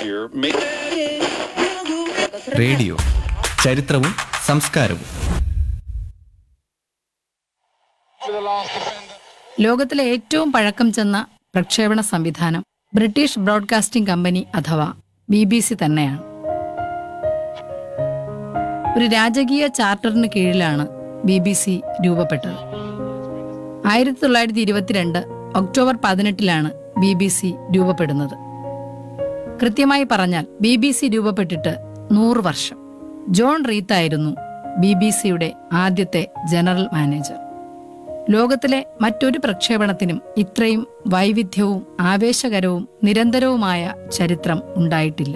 year may radio ചരിത്രവും സംസ്കാരവും ലോകത്തിലെ ഏറ്റവും പഴക്കം ചെന്ന പ്രക്ഷേപണ സംവിധാനം ബ്രിട്ടീഷ് ബ്രോഡ്കാസ്റ്റിംഗ് കമ്പനി അഥവാ ബി ബി സി തന്നെയാണ് ഒരു രാജകീയ ചാർട്ടറിന് കീഴിലാണ് ബി ബി സി രൂപപ്പെട്ടത് ആയിരത്തി തൊള്ളായിരത്തി ഇരുപത്തിരണ്ട് ഒക്ടോബർ പതിനെട്ടിലാണ് ബി ബി സി രൂപപ്പെടുന്നത് കൃത്യമായി പറഞ്ഞാൽ ബി ബി സി രൂപപ്പെട്ടിട്ട് നൂറ് വർഷം ജോൺ റീത്തായിരുന്നു ബി ബി സിയുടെ ആദ്യത്തെ ജനറൽ മാനേജർ ലോകത്തിലെ മറ്റൊരു പ്രക്ഷേപണത്തിനും ഇത്രയും വൈവിധ്യവും ആവേശകരവും നിരന്തരവുമായ ചരിത്രം ഉണ്ടായിട്ടില്ല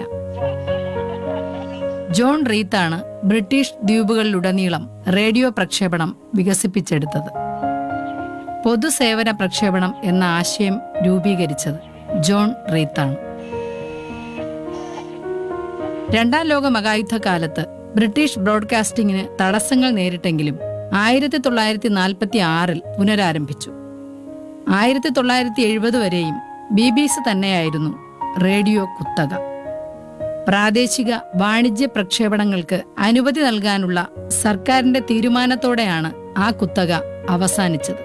ജോൺ റീത്താണ് ബ്രിട്ടീഷ് ദ്വീപുകളിലുടനീളം റേഡിയോ പ്രക്ഷേപണം വികസിപ്പിച്ചെടുത്തത് പൊതുസേവന പ്രക്ഷേപണം എന്ന ആശയം രൂപീകരിച്ചത് ജോൺ റീത്താണ് രണ്ടാം ലോക മഹായുദ്ധകാലത്ത് ബ്രിട്ടീഷ് ബ്രോഡ്കാസ്റ്റിംഗിന് തടസ്സങ്ങൾ നേരിട്ടെങ്കിലും ആയിരത്തി തൊള്ളായിരത്തി നാൽപ്പത്തി ആറിൽ പുനരാരംഭിച്ചു ആയിരത്തി തൊള്ളായിരത്തി എഴുപത് വരെയും ബി ബി സി തന്നെയായിരുന്നു റേഡിയോ കുത്തക പ്രാദേശിക വാണിജ്യ പ്രക്ഷേപണങ്ങൾക്ക് അനുമതി നൽകാനുള്ള സർക്കാരിന്റെ തീരുമാനത്തോടെയാണ് ആ കുത്തക അവസാനിച്ചത്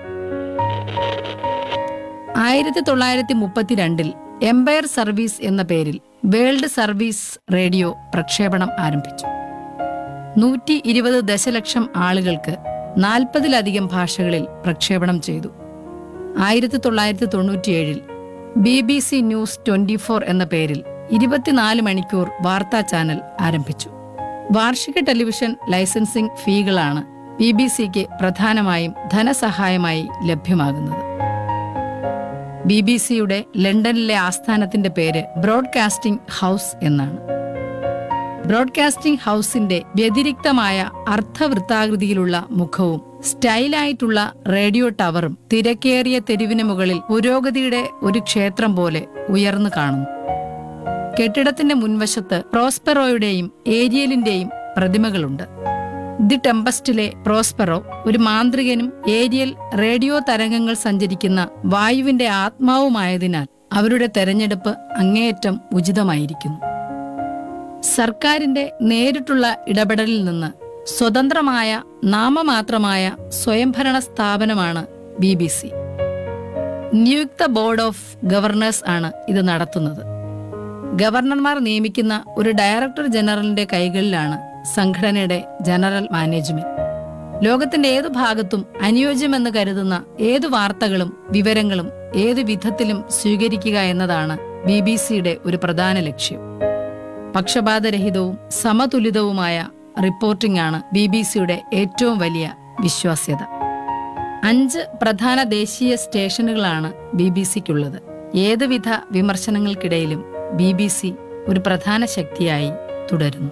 ആയിരത്തി തൊള്ളായിരത്തി മുപ്പത്തിരണ്ടിൽ എംപയർ സർവീസ് എന്ന പേരിൽ വേൾഡ് സർവീസ് റേഡിയോ പ്രക്ഷേപണം ആരംഭിച്ചു നൂറ്റി ഇരുപത് ദശലക്ഷം ആളുകൾക്ക് നാൽപ്പതിലധികം ഭാഷകളിൽ പ്രക്ഷേപണം ചെയ്തു ആയിരത്തി തൊള്ളായിരത്തി തൊണ്ണൂറ്റിയേഴിൽ B B C news twenty four എന്ന പേരിൽ ഇരുപത്തിനാല് മണിക്കൂർ വാർത്താ ചാനൽ ആരംഭിച്ചു വാർഷിക ടെലിവിഷൻ ലൈസൻസിംഗ് ഫീകളാണ് ബി ബി സിക്ക് പ്രധാനമായും ധനസഹായമായി ലഭ്യമാകുന്നത് ബി ബി സിയുടെ ലണ്ടനിലെ ആസ്ഥാനത്തിന്റെ പേര് ബ്രോഡ്കാസ്റ്റിംഗ് ഹൗസ് എന്നാണ് ബ്രോഡ്കാസ്റ്റിംഗ് ഹൗസിന്റെ വ്യതിരിക്തമായ അർത്ഥവൃത്താകൃതിയിലുള്ള മുഖവും സ്റ്റൈലായിട്ടുള്ള റേഡിയോ ടവറും തിരക്കേറിയ തെരുവിന് മുകളിൽ പുരോഗതിയുടെ ഒരു ക്ഷേത്രം പോലെ ഉയർന്നു കാണുന്നു കെട്ടിടത്തിന്റെ മുൻവശത്ത് പ്രോസ്പെറോയുടെയും ഏരിയലിന്റെയും പ്രതിമകളുണ്ട് ദി ടെമ്പസ്റ്റിലെ പ്രോസ്പെറോ ഒരു മാന്ത്രികനും ഏരിയൽ റേഡിയോ തരംഗങ്ങൾ സഞ്ചരിക്കുന്ന വായുവിന്റെ ആത്മാവുമായതിനാൽ അവരുടെ തെരഞ്ഞെടുപ്പ് അങ്ങേയറ്റം ഉചിതമായിരിക്കുന്നു സർക്കാരിന്റെ നേരിട്ടുള്ള ഇടപെടലിൽ നിന്ന് സ്വതന്ത്രമായ നാമമാത്രമായ സ്വയംഭരണ സ്ഥാപനമാണ് ബി ബി സി നിയുക്ത ബോർഡ് ഓഫ് ഗവർണേഴ്സ് ആണ് ഇത് നടത്തുന്നത് ഗവർണർമാർ നിയമിക്കുന്ന ഒരു ഡയറക്ടർ ജനറലിന്റെ കൈകളിലാണ് സംഘടനയുടെ ജനറൽ മാനേജ്മെന്റ് ലോകത്തിന്റെ ഏതു ഭാഗത്തും അനുയോജ്യമെന്ന് കരുതുന്ന ഏതു വാർത്തകളും വിവരങ്ങളും ഏതു വിധത്തിലും സ്വീകരിക്കുക എന്നതാണ് ബി ബി സിയുടെ ഒരു പ്രധാന ലക്ഷ്യം പക്ഷപാതരഹിതവും സമതുലിതവുമായ റിപ്പോർട്ടിംഗ് ആണ് ബി ബി സിയുടെ ഏറ്റവും വലിയ വിശ്വാസ്യത അഞ്ച് പ്രധാന ദേശീയ സ്റ്റേഷനുകളാണ് ബി ബി സിക്കുള്ളത് ഏതുവിധ വിമർശനങ്ങൾക്കിടയിലും ബി ബി സി ഒരു പ്രധാന ശക്തിയായി തുടരുന്നു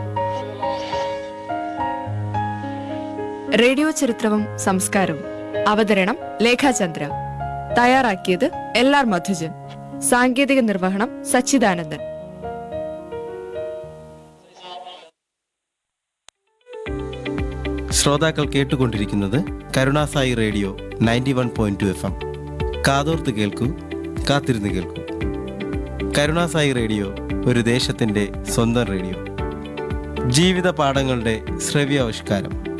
റേഡിയോ ചരിത്രവും സംസ്കാരവും അവതരണം ലേഖാചന്ദ്ര തയ്യാറാക്കിയത് എൽ ആർ മധുജൻ സാങ്കേതിക നിർവഹണം സച്ചിദാനന്ദൻ ശ്രോതാക്കൾ കേട്ടുകൊണ്ടിരിക്കുന്നത് Karunasai radio ninety one point two F M കാതോർത്ത് കേൾക്കൂ കാത്തിരുന്ന് കേൾക്കൂ കരുണാസായി റേഡിയോ ഒരു ദേശത്തിൻ്റെ സ്വന്തം റേഡിയോ ജീവിത പാഠങ്ങളുടെ ശ്രവ്യാവിഷ്കാരം